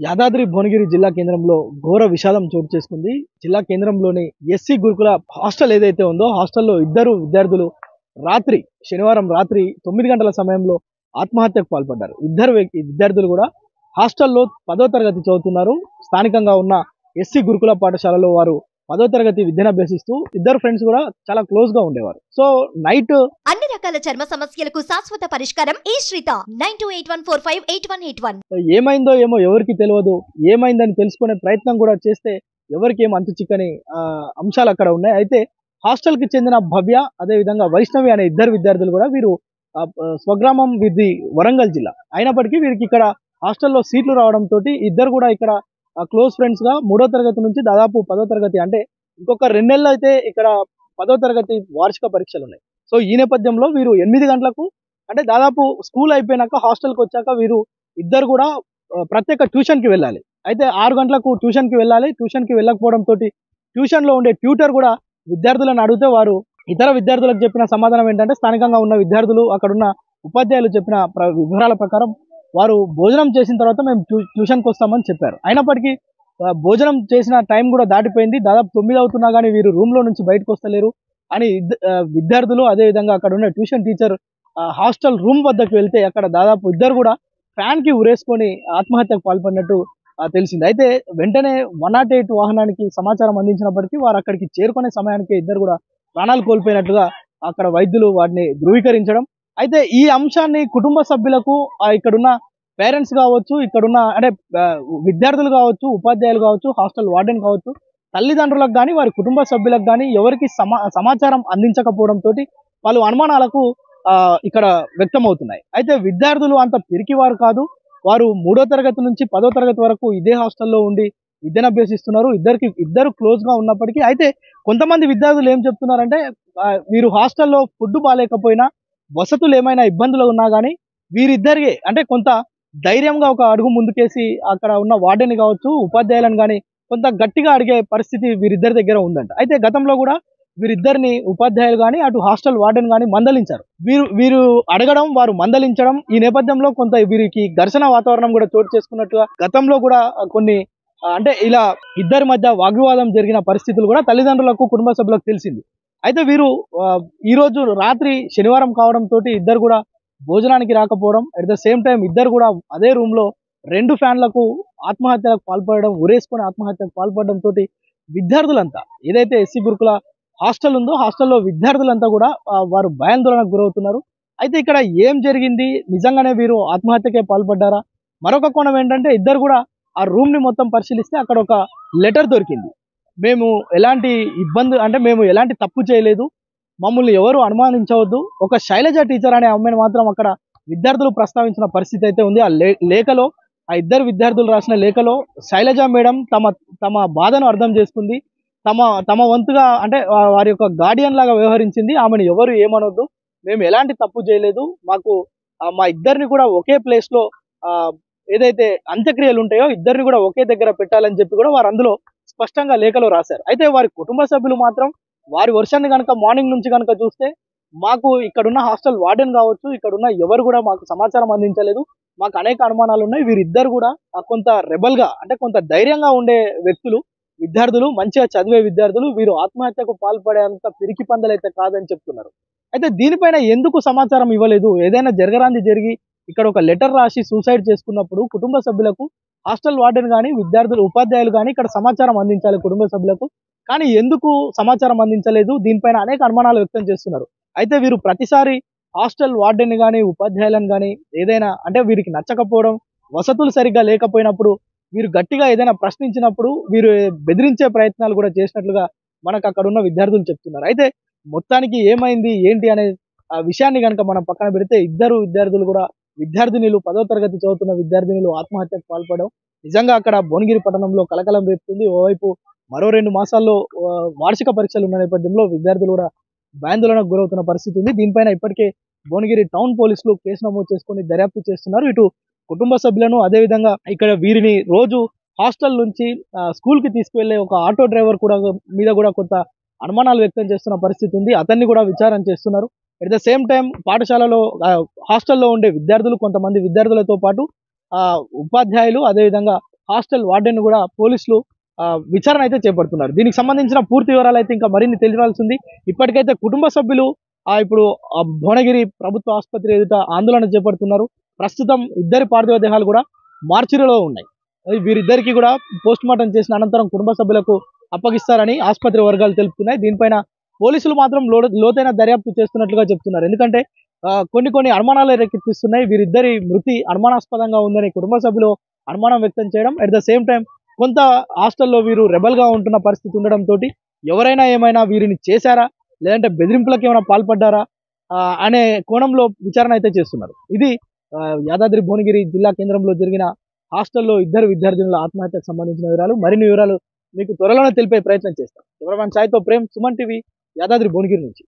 యాదాద్రి భువనగిరి జిల్లా కేంద్రంలో ఘోర విషాదం చోటు చేసుకుంది జిల్లా కేంద్రంలోని ఎస్సీ గురుకుల హాస్టల్ ఏదైతే ఉందో హాస్టల్లో ఇద్దరు విద్యార్థులు రాత్రి శనివారం రాత్రి తొమ్మిది గంటల సమయంలో ఆత్మహత్యకు పాల్పడ్డారు ఇద్దరు వ్యక్తి- విద్యార్థులు కూడా హాస్టల్లో పదో తరగతి చదువుతున్నారు స్థానికంగా ఉన్న ఎస్సీ గురుకుల పాఠశాలలో వారు పదో తరగతి విద్యను అభ్యసిస్తూ ఇద్దరు ఫ్రెండ్స్ కూడా చాలా క్లోజ్ గా ఉండేవారు సో నైట్ అన్ని రకాల చర్మ సమస్యలకు శాశ్వత పరిష్కారం ఈ Sreetha nine two eight one four five eight one eight one ఏమైందో ఏమో ఎవరికి తెలియదు ఏమైందని తెలుసుకునే ప్రయత్నం కూడా చేస్తే ఎవరికి ఏం అంతు చిక్కని ఆ, అంశాలు అక్కడ ఉన్నాయి అయితే హాస్టల్ కి చెందిన భవ్య అదే విధంగా వైష్ణవి అనే ఇద్దరు విద్యార్థులు కూడా వీరు ఆ, ఆ, స్వగ్రామం విధి వరంగల్ జిల్లా అయినప్పటికీ వీరికి ఇక్కడ హాస్టల్లో సీట్లు రావడంతో ఇద్దరు కూడా ఇక్కడ క్లోజ్ ఫ్రెండ్స్ గా మూడో తరగతి నుంచి దాదాపు పదో తరగతి అంటే ఇంకొక రెండు నెలలు అయితే ఇక్కడ పదో తరగతి వార్షిక పరీక్షలు ఉన్నాయి సో ఈ నేపథ్యంలో వీరు ఎనిమిది గంటలకు అంటే దాదాపు స్కూల్ అయిపోయినాక హాస్టల్కి వచ్చాక వీరు ఇద్దరు కూడా ఆ, ప్రత్యేక ట్యూషన్ కి వెళ్ళాలి అయితే ఆరు గంటలకు ట్యూషన్ కి వెళ్ళాలి ట్యూషన్ కి వెళ్ళకపోవడం తోటి ట్యూషన్ లో ఉండే ట్యూటర్ కూడా విద్యార్థులను అడిగితే వారు ఇతర విద్యార్థులకు చెప్పిన సమాధానం ఏంటంటే స్థానికంగా ఉన్న విద్యార్థులు అక్కడ ఉన్న ఉపాధ్యాయులు చెప్పిన ప్ర- వివరాల ప్రకారం వారు భోజనం చేసిన తర్వాత మేము ట్యూ- ట్యూషన్కి వస్తామని చెప్పారు అయినప్పటికీ ఆ, భోజనం చేసిన టైం కూడా దాటిపోయింది దాదాపు తొమ్మిది అవుతున్నా కానీ వీరు రూమ్ లో నుంచి బయటకు వస్తలేరు అని ఇద్ద- ఆ, విద్యార్థులు అదే విధంగా అక్కడ ఉన్న ట్యూషన్ టీచర్ హాస్టల్ రూమ్ వద్దకు వెళ్తే అక్కడ దాదాపు ఇద్దరు కూడా ఫ్యాన్ కి ఉరేసుకొని ఆత్మహత్యకు పాల్పడినట్టు ఆ, తెలిసింది అయితే వెంటనే వన్ నాట్ ఎయిట్ వాహనానికి సమాచారం అందించినప్పటికీ వారు అక్కడికి చేరుకునే సమయానికి ఇద్దరు కూడా ప్రాణాలు కోల్పోయినట్టుగా అక్కడ వైద్యులు వాటిని ధృవీకరించడం అయితే ఈ అంశాన్ని కుటుంబ సభ్యులకు ఆ, ఇక్కడున్న పేరెంట్స్ కావచ్చు ఇక్కడున్న అంటే ఆ, విద్యార్థులు కావచ్చు ఉపాధ్యాయులు కావచ్చు హాస్టల్ వార్డెన్ కావచ్చు తల్లిదండ్రులకు కానీ వారి కుటుంబ సభ్యులకు కానీ ఎవరికి సమా సమాచారం అందించకపోవడం తోటి పలు అనుమానాలకు ఆ, ఇక్కడ వ్యక్తమవుతున్నాయి అయితే విద్యార్థులు అంత పిరికివారు కాదు వారు మూడో తరగతి నుంచి పదో తరగతి వరకు ఇదే హాస్టల్లో ఉండి విద్యను అభ్యసిస్తున్నారు ఇద్దరికి ఇద్దరు క్లోజ్ గా ఉన్నప్పటికీ అయితే కొంతమంది విద్యార్థులు ఏం చెప్తున్నారంటే ఆ, వీరు హాస్టల్లో ఫుడ్ బాగాలేకపోయినా వసతులు ఏమైనా ఇబ్బందులు ఉన్నా కానీ వీరిద్దరికి అంటే కొంత ధైర్యంగా ఒక అడుగు ముందుకేసి అక్కడ ఉన్న వార్డెన్ కావచ్చు ఉపాధ్యాయులను కానీ కొంత గట్టిగా అడిగే పరిస్థితి వీరిద్దరి దగ్గర ఉందంట అయితే గతంలో కూడా వీరిద్దరిని ఉపాధ్యాయులు కానీ అటు హాస్టల్ వార్డెన్ కానీ మందలించారు వీరు వీరు అడగడం వారు మందలించడం ఈ నేపథ్యంలో కొంత వీరికి ఘర్షణ వాతావరణం కూడా చోటు చేసుకున్నట్టుగా గతంలో కూడా కొన్ని ఆ, అంటే ఇలా ఇద్దరి మధ్య వాగ్వివాదం జరిగిన పరిస్థితులు కూడా తల్లిదండ్రులకు కుటుంబ సభ్యులకు తెలిసింది అయితే వీరు ఆ, ఈ రోజు రాత్రి శనివారం కావడం తోటి ఇద్దరు కూడా భోజనానికి రాకపోవడం అట్ ద సేమ్ టైం ఇద్దరు కూడా అదే రూమ్ లో రెండు ఫ్యాన్లకు ఆత్మహత్యలకు పాల్పడడం ఉరేసుకొని ఆత్మహత్యకు పాల్పడడం తోటి విద్యార్థులంతా ఏదైతే ఎస్సీ గురుకుల హాస్టల్ ఉందో హాస్టల్లో విద్యార్థులంతా కూడా ఆ, వారు భయాందోళనకు గురవుతున్నారు అయితే ఇక్కడ ఏం జరిగింది నిజంగానే వీరు ఆత్మహత్యకే పాల్పడ్డారా మరొక కోణం ఏంటంటే ఇద్దరు కూడా ఆ రూమ్ ని మొత్తం పరిశీలిస్తే అక్కడ ఒక లెటర్ దొరికింది మేము ఎలాంటి ఇబ్బంది అంటే మేము ఎలాంటి తప్పు చేయలేదు మమ్మల్ని ఎవరు అనుమానించవద్దు ఒక శైలజ టీచర్ అనే అమ్మాయిని మాత్రం అక్కడ విద్యార్థులు ప్రస్తావించిన పరిస్థితి అయితే ఉంది ఆ లే- లేఖలో ఆ ఇద్దరు విద్యార్థులు రాసిన లేఖలో శైలజ మేడం తమ తమ బాధను అర్థం చేసుకుంది తమ తమ వంతుగా అంటే వా- వారి యొక్క గార్డియన్ లాగా వ్యవహరించింది ఆమెను ఎవరు ఏమనొద్దు మేము ఎలాంటి తప్పు చేయలేదు మాకు ఆ, మా ఇద్దరిని కూడా ఒకే ప్లేస్ లో ఆ, ఏదైతే అంత్యక్రియలు ఉంటాయో ఇద్దరిని కూడా ఒకే దగ్గర పెట్టాలని చెప్పి కూడా వారు అందులో స్పష్టంగా లేఖలో రాశారు అయితే వారి కుటుంబ సభ్యులు మాత్రం వారి వర్షాన్ని కనుక మార్నింగ్ నుంచి కనుక చూస్తే మాకు ఇక్కడున్న హాస్టల్ వార్డెన్ కావచ్చు ఇక్కడున్న ఎవరు కూడా మాకు సమాచారం అందించలేదు మాకు అనేక అనుమానాలు ఉన్నాయి వీరిద్దరు కూడా ఆ కొంత రెబల్ గా అంటే కొంత ధైర్యంగా ఉండే వ్యక్తులు విద్యార్థులు మంచిగా చదివే విద్యార్థులు వీరు ఆత్మహత్యకు పాల్పడేంత పిరికి పందలైతే కాదని చెప్తున్నారు అయితే దీనిపైన ఎందుకు సమాచారం ఇవ్వలేదు ఏదైనా జరగరాంది జరిగి ఇక్కడ ఒక లెటర్ రాసి సూసైడ్ చేసుకున్నప్పుడు కుటుంబ సభ్యులకు హాస్టల్ వార్డెన్ కానీ విద్యార్థులు ఉపాధ్యాయులు కానీ ఇక్కడ సమాచారం అందించాలి కుటుంబ సభ్యులకు కానీ ఎందుకు సమాచారం అందించలేదు దీనిపైన అనేక అనుమానాలు వ్యక్తం చేస్తున్నారు అయితే వీరు ప్రతిసారి హాస్టల్ వార్డెన్ కానీ ఉపాధ్యాయులను కానీ ఏదైనా అంటే వీరికి నచ్చకపోవడం వసతులు సరిగ్గా లేకపోయినప్పుడు వీరు గట్టిగా ఏదైనా ప్రశ్నించినప్పుడు వీరు బెదిరించే ప్రయత్నాలు కూడా చేసినట్లుగా మనకు అక్కడ ఉన్న విద్యార్థులు చెప్తున్నారు అయితే మొత్తానికి ఏమైంది ఏంటి అనే ఆ విషయాన్ని కనుక మనం పక్కన పెడితే ఇద్దరు విద్యార్థులు కూడా విద్యార్థినులు పదో తరగతి చదువుతున్న విద్యార్థినులు ఆత్మహత్యకు పాల్పడడం నిజంగా అక్కడ భువనగిరి పట్టణంలో కలకలం రేపుతుంది ఓవైపు మరో రెండు మాసాల్లో ఆ, వార్షిక పరీక్షలు ఉన్న నేపథ్యంలో విద్యార్థులు కూడా భయాందోళనకు గురవుతున్న పరిస్థితి ఉంది దీనిపైన ఇప్పటికే భువనగిరి టౌన్ పోలీసులు కేసు నమోదు చేసుకుని దర్యాప్తు చేస్తున్నారు ఇటు కుటుంబ సభ్యులను అదేవిధంగా ఇక్కడ వీరిని రోజు హాస్టల్ నుంచి ఆ, స్కూల్ కి తీసుకువెళ్లే ఒక ఆటో డ్రైవర్ కూడా మీద కూడా కొంత అనుమానాలు వ్యక్తం చేస్తున్న పరిస్థితి ఉంది అతన్ని కూడా విచారణ చేస్తున్నారు ఎట్ ద సేమ్ టైం పాఠశాలలో ఆ, హాస్టల్లో ఉండే విద్యార్థులు కొంతమంది విద్యార్థులతో పాటు ఆ ఉపాధ్యాయులు అదేవిధంగా హాస్టల్ వార్డెన్ కూడా పోలీసులు ఆ, విచారణ అయితే చేపడుతున్నారు దీనికి సంబంధించిన పూర్తి వివరాలు అయితే ఇంకా మరిన్ని తెలియాల్సి ఉంది ఇప్పటికైతే కుటుంబ సభ్యులు ఆ, ఇప్పుడు ఆ భువనగిరి ప్రభుత్వ ఆసుపత్రి ఎదుట ఆందోళన చేపడుతున్నారు ప్రస్తుతం ఇద్దరి పార్థివ దేహాలు కూడా మార్చిలో ఉన్నాయి అది వీరిద్దరికి కూడా పోస్ట్ మార్టం చేసిన అనంతరం కుటుంబ సభ్యులకు అప్పగిస్తారని ఆసుపత్రి వర్గాలు తెలుపుతున్నాయి దీనిపైన పోలీసులు మాత్రం లో లోతైన దర్యాప్తు చేస్తున్నట్లుగా చెప్తున్నారు ఎందుకంటే ఆ, కొన్ని కొన్ని అనుమానాలు రేకెత్తిస్తున్నాయి వీరిద్దరి మృతి అనుమానాస్పదంగా ఉందని కుటుంబ సభ్యులు అనుమానం వ్యక్తం చేయడం అట్ ద సేమ్ టైం కొంత హాస్టల్లో వీరు రెబల్ గా ఉంటున్న పరిస్థితి ఉండడంతో ఎవరైనా ఏమైనా వీరిని చేశారా లేదంటే బెదిరింపులకు ఏమైనా పాల్పడ్డారా ఆ, అనే కోణంలో విచారణ అయితే చేస్తున్నారు ఇది ఆ, యాదాద్రి భువనగిరి జిల్లా కేంద్రంలో జరిగిన హాస్టల్లో ఇద్దరు విద్యార్థినుల ఆత్మహత్యకు సంబంధించిన వివరాలు మరిన్ని వివరాలు మీకు త్వరలోనే తెలిపే ప్రయత్నం చేస్తాం కెమెరామ్యాన్ సాయితో ప్రేమ్ సుమన్ టీవీ యాదాద్రి భువనగిరి నుంచి